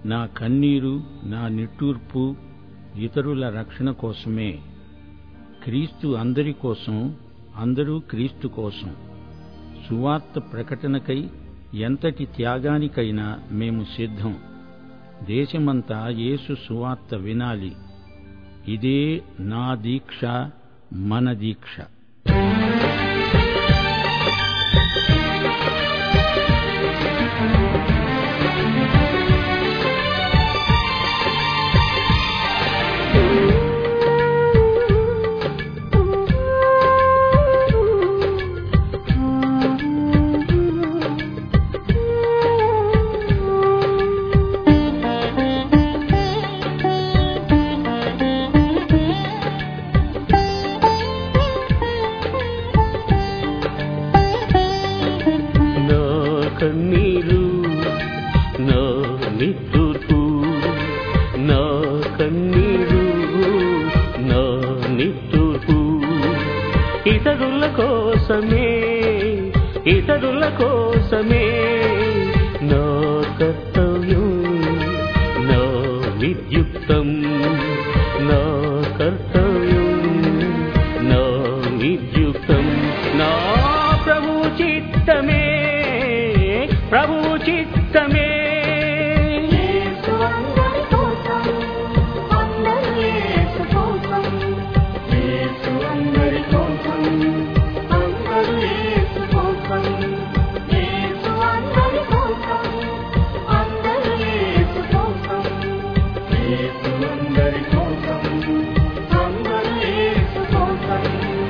నా కన్నీరు నా నిట్టూర్పు ఇతరుల రక్షణ కోసమే క్రీస్తు అందరి కోసం అందరూ క్రీస్తు కోసం సువార్త ప్రకటనకై ఎంతటి త్యాగానికైనా మేము సిద్ధం దేశమంతా యేసు సువార్త వినాలి ఇదే నా దీక్ష మన దీక్ష నా కన్నీరు నా నిట్టూర్పు నా కన్నీరు నా నిట్టూర్పు ఇతరుల కోసమే ఇతరుల కోసమే నా కర్తవ్యం నా విద్యుక్తం నా కర్తవ్యం నా విద్యుక్తం నా ప్రభు చిత్తమే ప్రభు చిత్తమే యేసు అందరి కోసం అందరూ యేసు కోసం యేసు అందరి కోసం అందరూ యేసు కోసం యేసు అందరి కోసం అందరూ యేసు కోసం యేసు అందరి కోసం అందరూ యేసు కోసం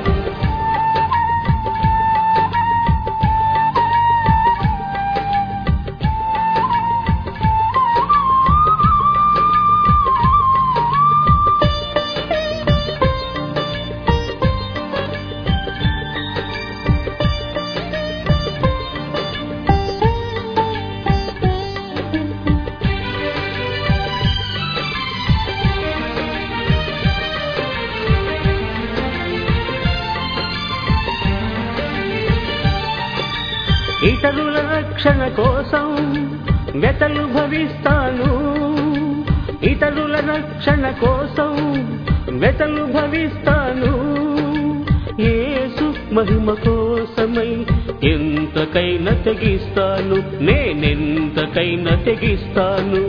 ఇతరుల రక్షణ కోసం వెతలు భవిస్తాను ఇతరుల రక్షణ కోసం వెతలు భవిస్తాను యేసు మహిమ కోసమై ఎంతకైనా తెగిస్తాను నేనెంతకైనా తెగిస్తాను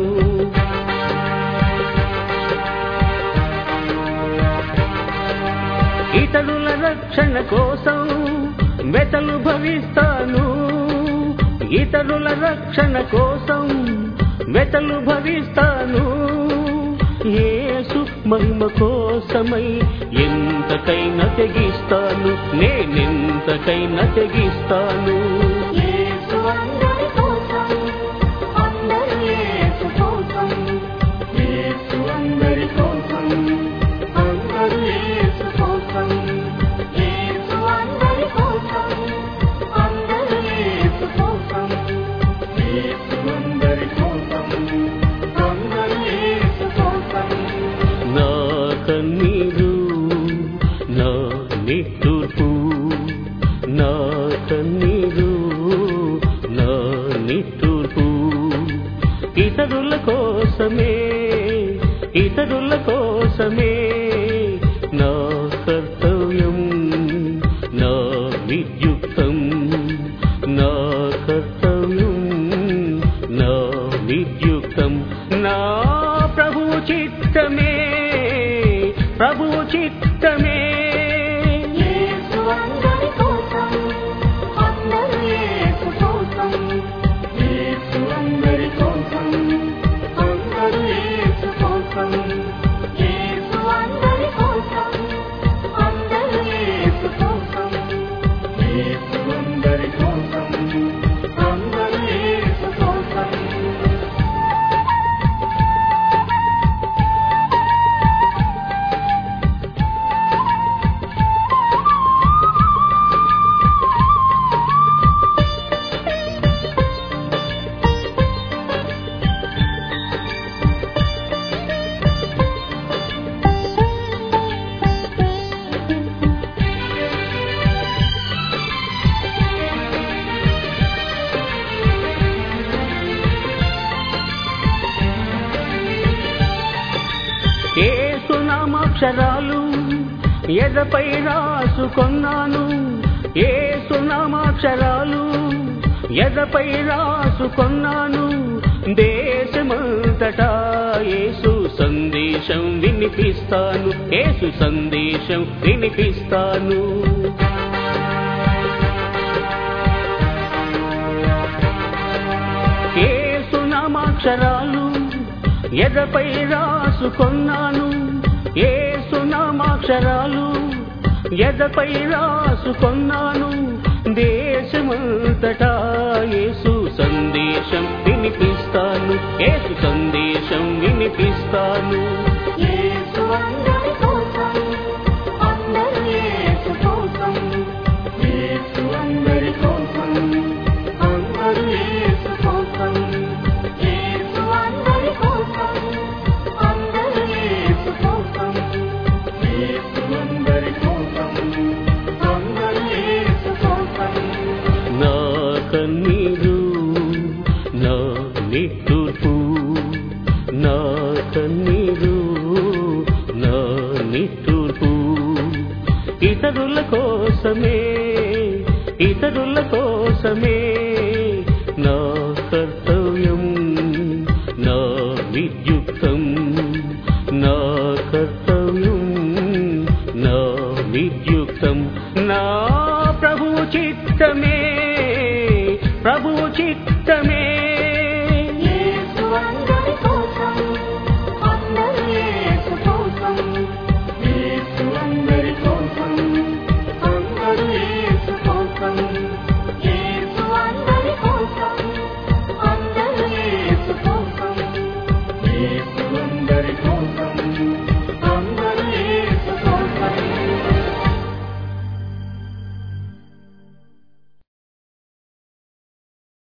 ఇతరుల రక్షణ కోసం వెతలు భవిస్తాను ఇతరుల రక్షణ కోసం వెతలు భవిస్తాను యేసు మహిమ కోసమై ఎంతకైనా తెగిస్తాను నేనెంతకైనా తెగిస్తాను యేసు అందరి కోసం అందరూ యేసు కోసం యేసు అందరి కోసం అందరూ యేసు కోసం యేసు అందరి కోసం అందరూ యేసు కోసం యేసు అందరి కోసం అందరూ యేసు కోసం నా కన్నీరు నా నిట్టూర్పు నా కన్నీరు నా నిట్టూర్పు ఇతరుల కోసమే ఇతరుల కోసమే నా కర్తవ్యం నా విద్యుక్తం నా కర్తవ్యం నా విద్యుక్తం నా ప్రభు చిత్తమే ప్రభు చిత్తమే యేసు అందరి కోసం అందరూ యేసు కోసం యేసు అందరి కోసం అందరూ యేసు కోసం యేసు అందరి కోసం అందరూ యేసు కోసం యేసు అందరి కోసం అందరూ యేసు కోసం నామాక్షరాలు ఎదపై రాసుకొన్నాను ఏసు నామాక్షరాలు ఎదపై రాసుకొన్నాను దేశమంతటా యేసు సందేశం వినిపిస్తాను యేసు సందేశం వినిపిస్తాను యేసు నామాక్షరాలు ఎదపై రాసుకొన్నాను యేసు నామాక్షరాలు ఎదపై రాసుకొన్నాను దేశమంతటా యేసు సందేశం వినిపిస్తాను యేసు సందేశం వినిపిస్తాను యేసు అందరి కోసం అందరూ యేసు కోసం యేసు అందరి కోసం అందరూ యేసు కోసం యేసు అందరి కోసం అందరూ యేసు కోసం యేసు అందరి కోసం అందరూ యేసు కోసం నా కన్నీరు నా నిట్టూర్పు నా కన్నీరు నా నిట్టూర్పు ఇతరుల కోసమే ఇతరుల కోసమే